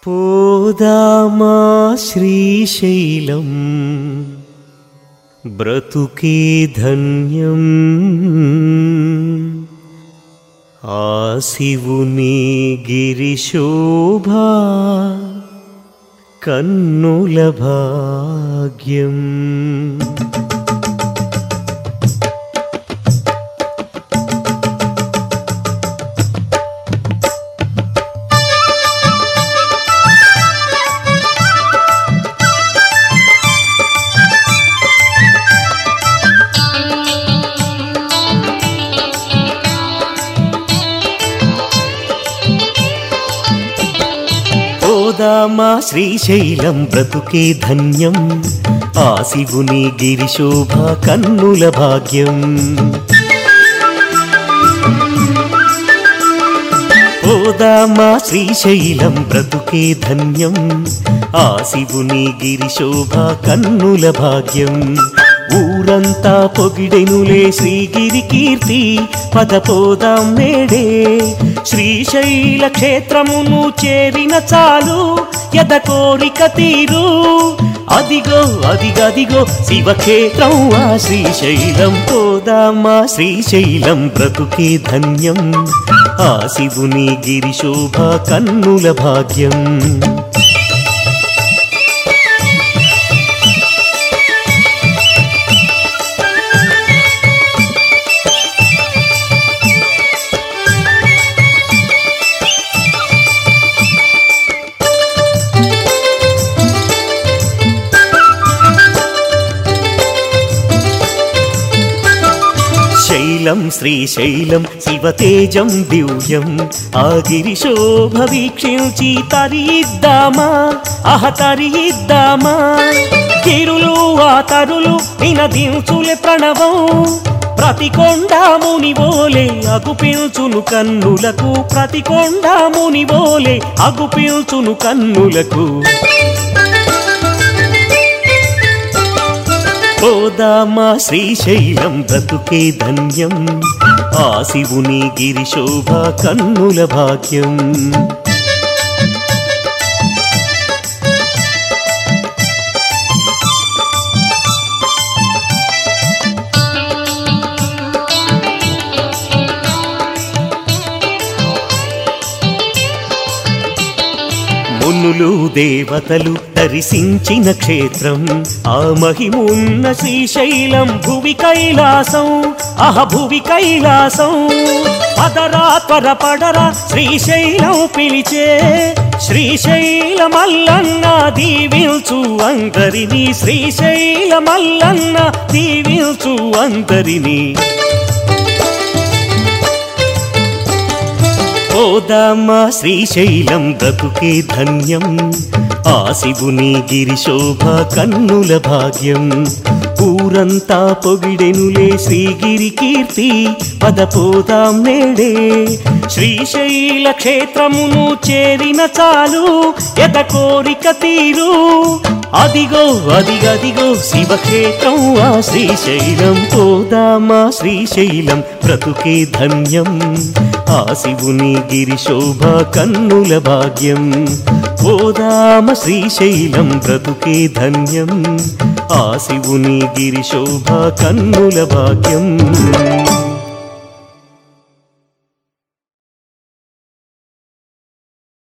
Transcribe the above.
పోదామా శ్రీశైలం బ్రతుకే ధన్యం ఆ శివుని గిరిశోభా కన్నుల భాగ్యం పోదామా శ్రీశైలం బ్రతుకే ధన్యం ఆ శివుని గిరిశోభ కన్నుల భాగ్యం పోదామా శ్రీశైలం బ్రతుకే ధన్యం ఆ శివుని గిరిశోభ కన్నుల భాగ్యం ఊరంతా పొగిడెనులే శ్రీగిరి కీర్తి పద పోదాం నేడే శ్రీశైల క్షేత్రమును చేరిన చాలు యద కోరిక తీరు అదిగో అదిగదిగో శివక్షేత్రం ఆ శ్రీశైలం పోదామా శ్రీశైలం బ్రతుకే ధన్యం ఆ శివుని గిరిశోభ కన్నుల భాగ్యం శైలం శ్రీశైలం శివతేజం దివ్యం ఆ గిరిశోభ వీక్షించి తరియిద్దామా అహ తరియిద్దామా కిరులు ఆ తరులు వినదించులే ప్రణవం ప్రతి కొండాముని ఓలే అగుపిల్చును కన్నులకు ప్రతి కొండాముని ఓలే అగుపిల్చును కన్నులకు పోదామా శ్రీశైలం బ్రతుకే ధన్యం ఆ శివుని గిరిశోభ కన్నుల భాగ్యం మునులు దేవతలు దర్శించిన క్షేత్రం ఆ మహిమున్న శ్రీశైలం భువి కైలాసం అహ భువి కైలాసం పదరా త్వర పడరా శ్రీశైలం పిలిచే శ్రీశైలమల్లన్న దీవిల్చు అందరిని శ్రీశైలమల్లన్న దీవిల్చు అందరిని పోదామా శ్రీశైలం బ్రతుకే ధన్యం ఆ శివుని గిరిశోభ కన్నుల భాగ్యం ఊరంతా పొగిడెనులే శ్రీగిరి కీర్తి పద పోదాం నేడే శ్రీశైల క్షేత్రమును చేరిన చాలు ఎద కోరిక తీరు అదిగో అదిగదిగో శివక్షేత్రం ఆ శ్రీశైలం పోదామా శ్రీశైలం బ్రతుకే ధన్యం ఆ శివుని గిరిశోభ కన్నుల భాగ్యం పోదామ శ్రీశైలం బ్రతుకే ధన్యం ఆ శివుని గిరిశోభ కన్నుల భాగ్యం